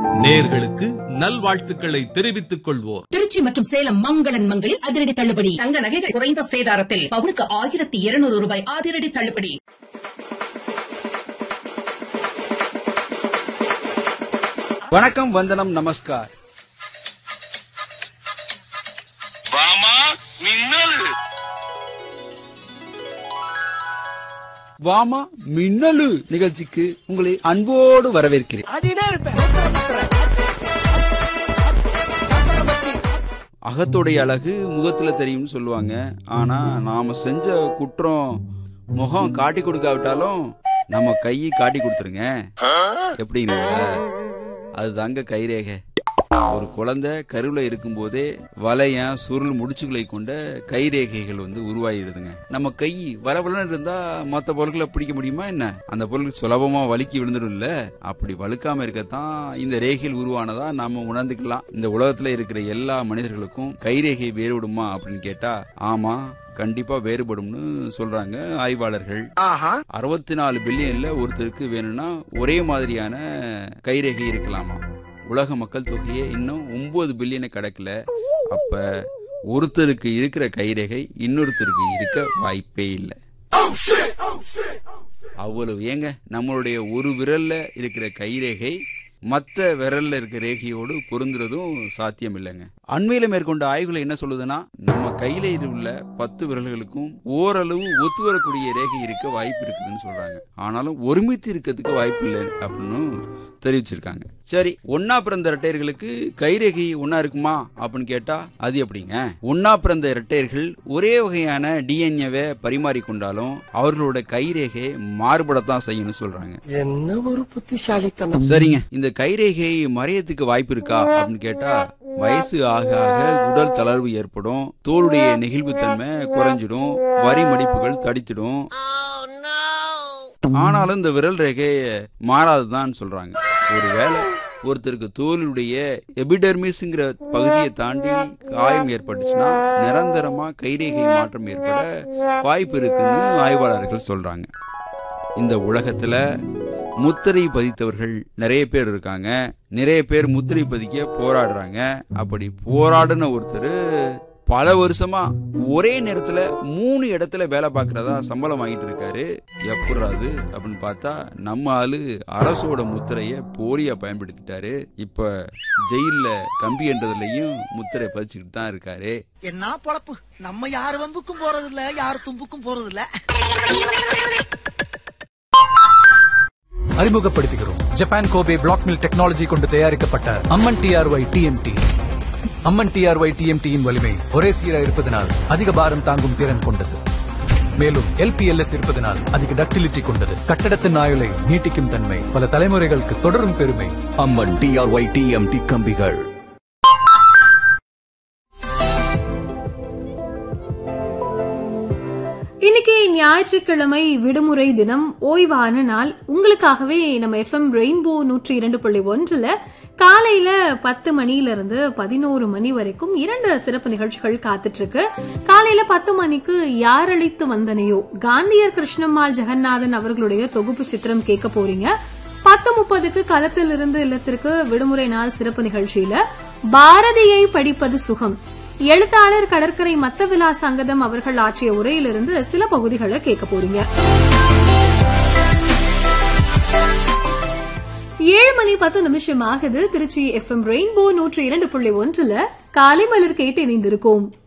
நேர்களுக்கு நல்வாழ்த்துக்களை தெரிவித்துக் கொள்வோர் திருச்சி மற்றும் சேலம் மங்களன் மங்களில் அதிரடி தள்ளுபடி தங்க நகைகள் குறைந்த சேதாரத்தில் பவுனுக்கு ஆயிரத்தி இருநூறு ரூபாய் அதிரடி தள்ளுபடி வணக்கம் வந்தனம் நமஸ்கார் வாமா மின்னல் வாமா மின்னலு நிகழ்ச்சிக்கு உங்களை அன்போடு வரவேற்கிறேன் அகத்துடைய அழகு முகத்துல தெரியும்னு சொல்லுவாங்க ஆனா நாம செஞ்ச குற்றம் முகம் காட்டி கொடுக்காவிட்டாலும் நம்ம கையை காட்டி கொடுத்துருங்க எப்படிங்க அதுதாங்க கைரேகை ஒரு குழந்தை கருவில் இருக்கும்போதே வளையம் சுருள் முடிச்சுகளை கொண்ட கைரேகைகள் வந்து உருவாகிடுதுங்க நம்ம கை வளவலன்னு இருந்தா மற்ற பொருட்களை பிடிக்க முடியுமா என்ன அந்த பொருள் சுலபமா வலிக்கி விழுந்துடும்ல அப்படி வலுக்காம இருக்கத்தான் இந்த ரேகைகள் உருவானதா நாம உணர்ந்துக்கலாம் இந்த உலகத்துல இருக்கிற எல்லா மனிதர்களுக்கும் கைரேகை வேறுபடுமா அப்படின்னு கேட்டா ஆமா கண்டிப்பா வேறுபடும்னு சொல்றாங்க ஆய்வாளர்கள் அறுபத்தி நாலு பில்லியன்ல ஒருத்தருக்கு வேணும்னா ஒரே மாதிரியான கைரேகை இருக்கலாமா உலக மக்கள் தொகையே இன்னும் ஒன்பது பில்லியனை கடக்கல அப்ப ஒருத்தருக்கு இருக்கிற கைரேகை இன்னொருத்தருக்கு இருக்க வாய்ப்பே இல்லை அவ்வளவு ஏங்க நம்மளுடைய ஒரு விரல்ல இருக்கிற கைரேகை மற்ற விரல்ல இருக்க ரேகையோடு பொருந்துறதும் சாத்தியம் இல்லைங்க அண்மையில மேற்கொண்ட ஆய்வுல என்ன சொல்லுதுன்னா நம்ம கையில உள்ள பத்து விரல்களுக்கும் ஓரளவு ஒத்து வரக்கூடிய ரேகை இருக்க வாய்ப்பு இருக்குதுன்னு சொல்றாங்க ஆனாலும் ஒருமித்து இருக்கிறதுக்கு வாய்ப்பு இல்லை அப்படின்னு தெரிவிச்சிருக்காங்க சரி ஒன்னா பிறந்த இரட்டையர்களுக்கு கைரேகை ஒன்னா இருக்குமா அப்படின்னு கேட்டா அது எப்படிங்க ஒன்னா பிறந்த இரட்டையர்கள் ஒரே வகையான டிஎன்ஏவை பரிமாறிக்கொண்டாலும் அவர்களோட கைரேகை மாறுபடத்தான் செய்யணும்னு சொல்றாங்க என்ன ஒரு புத்திசாலித்தனம் சரிங்க இந்த கைரேகை மறையத்துக்கு வாய்ப்பு இருக்கா அப்படின்னு கேட்டா வயசு ஆக ஆக உடல் தளர்வு ஏற்படும் தோலுடைய நெகிழ்வுத்தன்மை குறைஞ்சிடும் வரி மடிப்புகள் தடித்திடும் ஆனாலும் இந்த விரல் ரேகை மாறாதுதான் சொல்றாங்க ஒருவேளை ஒருத்தருக்கு தோலுடைய எபிடெர்மிஸ்ங்கிற பகுதியை தாண்டி காயம் ஏற்பட்டுச்சுன்னா நிரந்தரமா கைரேகை மாற்றம் ஏற்பட வாய்ப்பு இருக்குன்னு ஆய்வாளர்கள் சொல்றாங்க இந்த உலகத்துல முத்திரை பதித்தவர்கள் நிறைய பேர் இருக்காங்க நிறைய பேர் முத்திரை பதிக்க போராடுறாங்க அப்படி போராடின ஒருத்தர் பல வருஷமா ஒரே நேரத்துல மூணு இடத்துல வேலை பார்க்கறதா சம்பளம் வாங்கிட்டு இருக்காரு எப்படாது அப்படின்னு பார்த்தா நம்ம ஆளு அரசோட முத்திரைய போலியா பயன்படுத்திட்டாரு இப்ப ஜெயில்ல கம்பி என்றதுலயும் முத்திரை பதிச்சுக்கிட்டு தான் இருக்காரு என்ன பொழப்பு நம்ம யார் வம்புக்கும் போறது இல்ல யார் தும்புக்கும் போறது இல்ல அறிமுகப்படுத்துகிறோம் Japan Kobe black mill technology கொண்டு தயாரிக்கப்பட்ட Amman T R Y T M T Amman T R Y டிஎம்டியின் வலிமை ஒரே சீரா இருப்பதனால் அதிக பாரம் தாங்கும் திறன் கொண்டது மேலும் எல்பிஎல்எஸ் இருப்பதனால் அதிக டக்டிலிட்டி கொண்டது கட்டடத்தின் ஆயுளை நீட்டிக்கும் தன்மை பல தலைமுறைகளுக்கு தொடரும் பெருமை அம்மன் டிஆர்ஒய் டிஎம்டி கம்பிகள் இன்னைக்கு ஞாயிற்றுக்கிழமை விடுமுறை தினம் ஓய்வான நாள் உங்களுக்காகவே நம்ம எஃப்எம் ரெயின்போ நூற்றி இரண்டு புள்ளி ஒன்றுல காலையில பத்து மணில இருந்து பதினோரு மணி வரைக்கும் இரண்டு சிறப்பு நிகழ்ச்சிகள் காத்துட்டு இருக்கு காலையில பத்து மணிக்கு யாரளித்து வந்தனையோ காந்தியர் கிருஷ்ணம்மாள் ஜெகநாதன் அவர்களுடைய தொகுப்பு சித்திரம் கேட்க போறீங்க பத்து முப்பதுக்கு களத்திலிருந்து இல்லத்திற்கு விடுமுறை நாள் சிறப்பு நிகழ்ச்சியில பாரதியை படிப்பது சுகம் எழுத்தாளர் கடற்கரை மத்தவிலாஸ் அங்கதம் அவர்கள் ஆற்றிய உரையிலிருந்து சில பகுதிகளை கேட்க போறீங்க ஏழு மணி பத்து நிமிஷம் ஆகுது திருச்சி எஃப்எம் ரெயின்போ நூற்றி இரண்டு புள்ளி ஒன்றுல காலை மலர் கேட்டு இணைந்திருக்கோம்